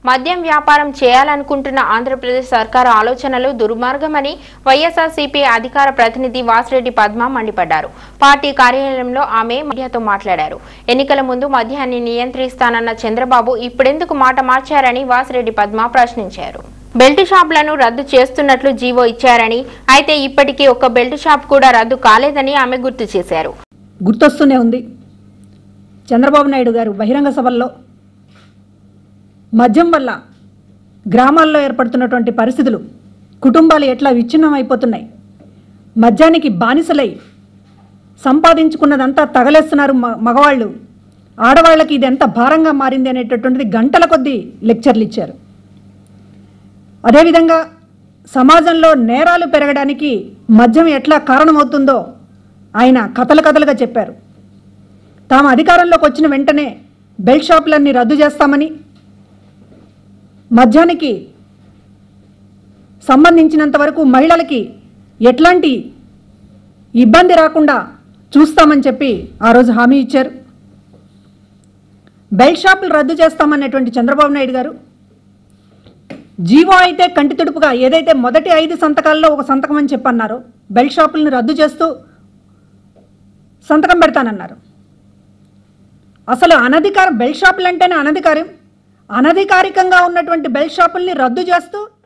మద్యం వ్యాపారం చేయాలనుకుంటున్న ఆంధ్రప్రదేశ్ సర్కారు ఆలోచనలు దుర్మార్గమని వైఎస్ఆర్సీపీ అధికార ప్రతినిధి వాసిరెడ్డి పద్మ మండిపడ్డారు పార్టీ కార్యాలయంలో ఆమె మీడియాతో మాట్లాడారు ఎన్నికల ముందు మద్యాన్ని నియంత్రిస్తానన్న చంద్రబాబు ఇప్పుడెందుకు మాట మార్చారని వాసిరెడ్డి పద్మ ప్రశ్నించారు బెల్ట్ షాపులను రద్దు చేస్తున్నట్లు జీవో ఇచ్చారని అయితే ఇప్పటికీ ఒక్క బెల్ట్ షాప్ కూడా రద్దు కాలేదని ఆమె గుర్తు చేశారు గుర్తొస్తూనే ఉంది చంద్రబాబు నాయుడు గారు బహిరంగ సభల్లో మద్యం వల్ల గ్రామాల్లో ఏర్పడుతున్నటువంటి పరిస్థితులు కుటుంబాలు ఎట్లా విచ్ఛిన్నం అయిపోతున్నాయి మద్యానికి బానిసలై సంపాదించుకున్నదంతా తగలేస్తున్నారు మ- మగవాళ్ళు ఆడవాళ్ళకి ఇది ఎంత భారంగా మారింది అనేటటువంటిది గంటల కొద్దీ లెక్చర్లు ఇచ్చారు అదేవిధంగా సమాజంలో నేరాలు పెరగడానికి మద్యం ఎట్లా కారణమవుతుందో ఆయన కథలు కథలుగా చెప్పారు తాము అధికారంలోకి వచ్చిన వెంటనే బెల్ట్ షాపులన్నీ రద్దు చేస్తామని మద్యానికి సంబంధించినంత వరకు మహిళలకి ఎట్లాంటి ఇబ్బంది రాకుండా చూస్తామని చెప్పి ఆ రోజు హామీ ఇచ్చారు బెల్ట్ షాపులు రద్దు చేస్తామనేటువంటి చంద్రబాబు నాయుడు గారు జీవో అయితే కంటి తుడుపుగా ఏదైతే మొదటి ఐదు సంతకాల్లో ఒక సంతకం అని చెప్పన్నారు బెల్ట్ షాపులను రద్దు చేస్తూ సంతకం పెడతానన్నారు అసలు అనధికార బెల్ట్ షాపులు అంటేనే అనధికారం అనధికారికంగా ఉన్నటువంటి బెల్ట్ షాపుల్ని రద్దు చేస్తూ